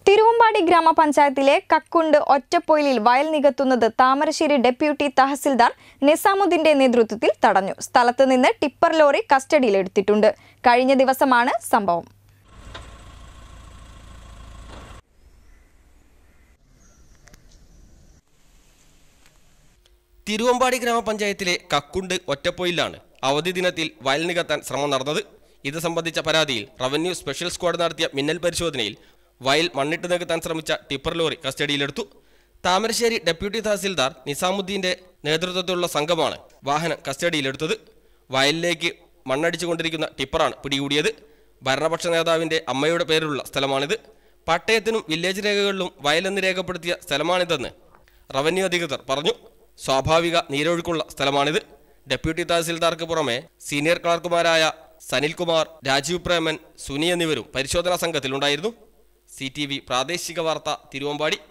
തിരുവമ്പാടി ഗ്രാമപഞ്ചായത്തിലെ കക്കുണ്ട് ഒറ്റപ്പൊയിലിൽ വയൽ നികത്തുന്നത് താമരശ്ശേരി ഡെപ്യൂട്ടി തഹസിൽദാർ നിസാമുദ്ദീന്റെ നേതൃത്വത്തിൽ തടഞ്ഞു സ്ഥലത്ത് നിന്ന് ടിപ്പർ ലോറി കസ്റ്റഡിയിലെടുത്തിട്ടുണ്ട് കഴിഞ്ഞ ദിവസമാണ് സംഭവം തിരുവമ്പാടി ഗ്രാമപഞ്ചായത്തിലെ കക്കുണ്ട് ഒറ്റപ്പൊയിലാണ് അവധി ദിനത്തിൽ വയൽ നികത്താൻ ശ്രമം നടന്നത് ഇത് സംബന്ധിച്ച പരാതിയിൽ റവന്യൂ സ്പെഷ്യൽ സ്ക്വാഡ് നടത്തിയ മിന്നൽ പരിശോധനയിൽ വയൽ മണ്ണിട്ട് നികത്താൻ ശ്രമിച്ച ടിപ്പർ ലോറി കസ്റ്റഡിയിലെടുത്തു താമരശ്ശേരി ഡെപ്യൂട്ടി തഹസിൽദാർ നിസാമുദ്ദീന്റെ നേതൃത്വത്തിലുള്ള സംഘമാണ് വാഹനം കസ്റ്റഡിയിലെടുത്തത് വയലിലേക്ക് മണ്ണടിച്ചുകൊണ്ടിരിക്കുന്ന ടിപ്പറാണ് പിടികൂടിയത് ഭരണപക്ഷ നേതാവിന്റെ അമ്മയുടെ പേരിലുള്ള സ്ഥലമാണിത് പട്ടയത്തിനും വില്ലേജ് രേഖകളിലും വയലെന്ന് രേഖപ്പെടുത്തിയ സ്ഥലമാണിതെന്ന് റവന്യൂ അധികൃതർ പറഞ്ഞു സ്വാഭാവിക നീരൊഴുക്കുള്ള സ്ഥലമാണിത് ഡെപ്യൂട്ടി തഹസിൽദാർക്ക് പുറമെ സീനിയർ ക്ലർക്കുമാരായ സനിൽകുമാർ രാജീവ് പ്രേമൻ സുനി എന്നിവരും പരിശോധനാ സംഘത്തിലുണ്ടായിരുന്നു സി ടി വി പ്രാദേശിക വാർത്ത തിരുവമ്പാടി